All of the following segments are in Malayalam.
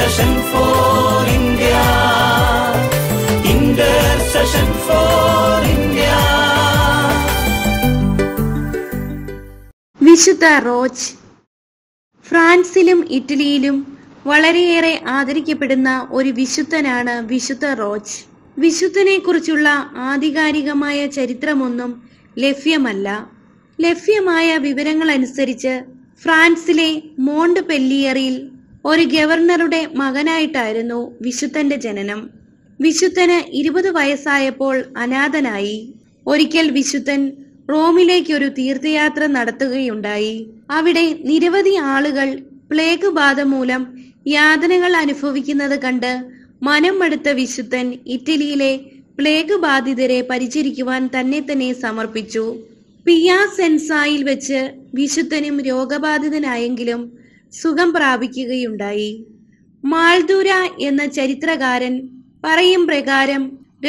Intercession for India. Intercession for India. വിശുദ്ധ റോച്ച് ഫ്രാൻസിലും ഇറ്റലിയിലും വളരെയേറെ ആദരിക്കപ്പെടുന്ന ഒരു വിശുദ്ധനാണ് വിശുദ്ധ റോച്ച് വിശുദ്ധനെ കുറിച്ചുള്ള ആധികാരികമായ ചരിത്രമൊന്നും ലഭ്യമല്ല ലഭ്യമായ വിവരങ്ങൾ അനുസരിച്ച് ഫ്രാൻസിലെ മോണ്ട് പെല്ലിയറിൽ ഒരു ഗവർണറുടെ മകനായിട്ടായിരുന്നു വിശുദ്ധന്റെ ജനനം വിശുദ്ധന് ഇരുപത് വയസ്സായപ്പോൾ അനാഥനായി ഒരിക്കൽ വിശുദ്ധൻ റോമിലേക്ക് ഒരു തീർത്ഥയാത്ര നടത്തുകയുണ്ടായി അവിടെ നിരവധി ആളുകൾ പ്ലേഗ് ബാധ മൂലം യാതനകൾ അനുഭവിക്കുന്നത് കണ്ട് മനം മടുത്ത വിശുദ്ധൻ ഇറ്റലിയിലെ പ്ലേഗ് ബാധിതരെ പരിചരിക്കുവാൻ തന്നെ തന്നെ സമർപ്പിച്ചു പിയാസെൻസായിൽ വെച്ച് വിശുദ്ധനും രോഗബാധിതനായെങ്കിലും സുഖം പ്രാപിക്കുകയുണ്ടായി മാൾദൂര എന്ന ചരിത്രകാരൻ പറയും പ്രകാരം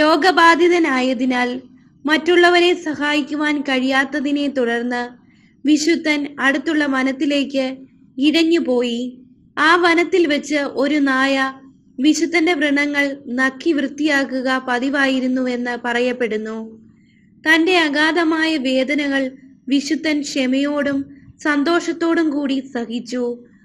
രോഗബാധിതനായതിനാൽ മറ്റുള്ളവരെ സഹായിക്കുവാൻ കഴിയാത്തതിനെ തുടർന്ന് വിശുദ്ധൻ അടുത്തുള്ള വനത്തിലേക്ക് ഇഴഞ്ഞുപോയി ആ വനത്തിൽ വെച്ച് ഒരു നായ വിശുദ്ധന്റെ വ്രണങ്ങൾ നക്കി വൃത്തിയാക്കുക പതിവായിരുന്നുവെന്ന് പറയപ്പെടുന്നു തന്റെ അഗാധമായ വേദനകൾ വിശുദ്ധൻ ക്ഷമയോടും സന്തോഷത്തോടും കൂടി സഹിച്ചു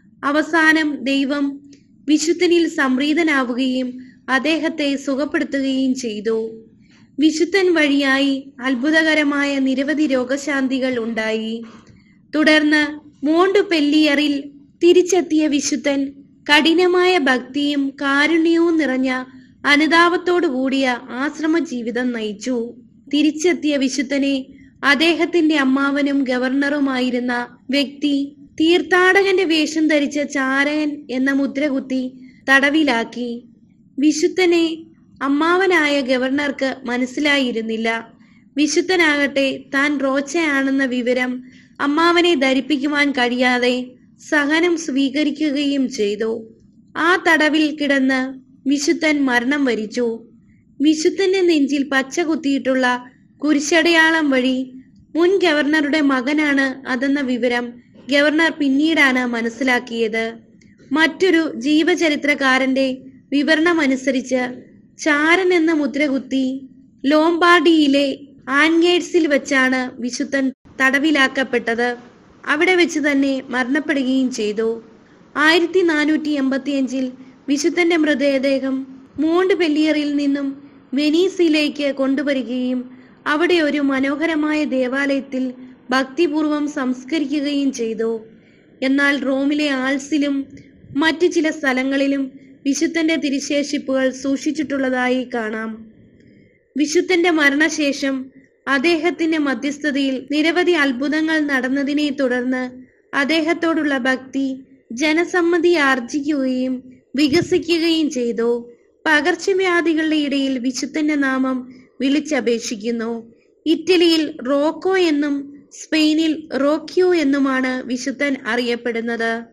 അവസാനം ദൈവം വിശുദ്ധനിൽ സംപ്രീതനാവുകയും അദ്ദേഹത്തെ സുഖപ്പെടുത്തുകയും ചെയ്തു വിശുദ്ധൻ വഴിയായി അത്ഭുതകരമായ നിരവധി രോഗശാന്തികൾ ഉണ്ടായി തുടർന്ന് മോണ്ട് പെല്ലിയറിൽ തിരിച്ചെത്തിയ വിശുദ്ധൻ കഠിനമായ ഭക്തിയും കാരുണ്യവും നിറഞ്ഞ അനുതാപത്തോടു കൂടിയ ആശ്രമ ജീവിതം നയിച്ചു തിരിച്ചെത്തിയ വിശുദ്ധനെ അദ്ദേഹത്തിന്റെ അമ്മാവനും ഗവർണറുമായിരുന്ന വ്യക്തി തീർത്ഥാടകന്റെ വേഷം ധരിച്ച ചാരകൻ എന്ന മുദ്ര കുത്തി തടവിലാക്കി വിശുദ്ധനെ അമ്മാവനായ ഗവർണർക്ക് മനസ്സിലായിരുന്നില്ല വിശുദ്ധനാകട്ടെ താൻ റോച്ചയാണെന്ന വിവരം അമ്മാവനെ ധരിപ്പിക്കുവാൻ കഴിയാതെ സഹനം സ്വീകരിക്കുകയും ചെയ്തു ആ തടവിൽ കിടന്ന് വിശുദ്ധൻ മരണം വരിച്ചു വിശുദ്ധന്റെ നെഞ്ചിൽ പച്ച കുത്തിയിട്ടുള്ള കുരിശടയാളം വഴി മുൻ ഗവർണറുടെ മകനാണ് അതെന്ന വിവരം ഗവർണർ പിന്നീടാണ് മനസ്സിലാക്കിയത് മറ്റൊരു ജീവചരിത്രകാരന്റെ വിവരണമനുസരിച്ച് ചാരൻ എന്ന മുദ്ര കുത്തി ലോംബാർഡിയിലെ ആൻഗേറ്റ്സിൽ വെച്ചാണ് വിശുദ്ധൻ തടവിലാക്കപ്പെട്ടത് അവിടെ വെച്ച് തന്നെ മരണപ്പെടുകയും ചെയ്തു ആയിരത്തി നാനൂറ്റി എൺപത്തിയഞ്ചിൽ വിശുദ്ധന്റെ മൃതദേഹം മോണ്ട് പെല്ലിയറിൽ നിന്നും വെനീസിലേക്ക് കൊണ്ടുവരികയും അവിടെ ഒരു മനോഹരമായ ദേവാലയത്തിൽ ഭക്തിപൂർവം സംസ്കരിക്കുകയും ചെയ്തു എന്നാൽ റോമിലെ ആൾസിലും മറ്റു ചില സ്ഥലങ്ങളിലും വിശുദ്ധന്റെ തിരുശേഷിപ്പുകൾ സൂക്ഷിച്ചിട്ടുള്ളതായി കാണാം വിശുദ്ധന്റെ മരണശേഷം അദ്ദേഹത്തിന്റെ മധ്യസ്ഥതയിൽ നിരവധി അത്ഭുതങ്ങൾ നടന്നതിനെ തുടർന്ന് അദ്ദേഹത്തോടുള്ള ഭക്തി ജനസമ്മതി ആർജിക്കുകയും വികസിക്കുകയും ചെയ്തു പകർച്ചവ്യാധികളുടെ ഇടയിൽ വിശുദ്ധന്റെ നാമം വിളിച്ചപേക്ഷിക്കുന്നു ഇറ്റലിയിൽ റോക്കോ എന്നും സ്പെയിനിൽ റോക്യോ എന്നുമാണ് വിശുദ്ധൻ അറിയപ്പെടുന്നത്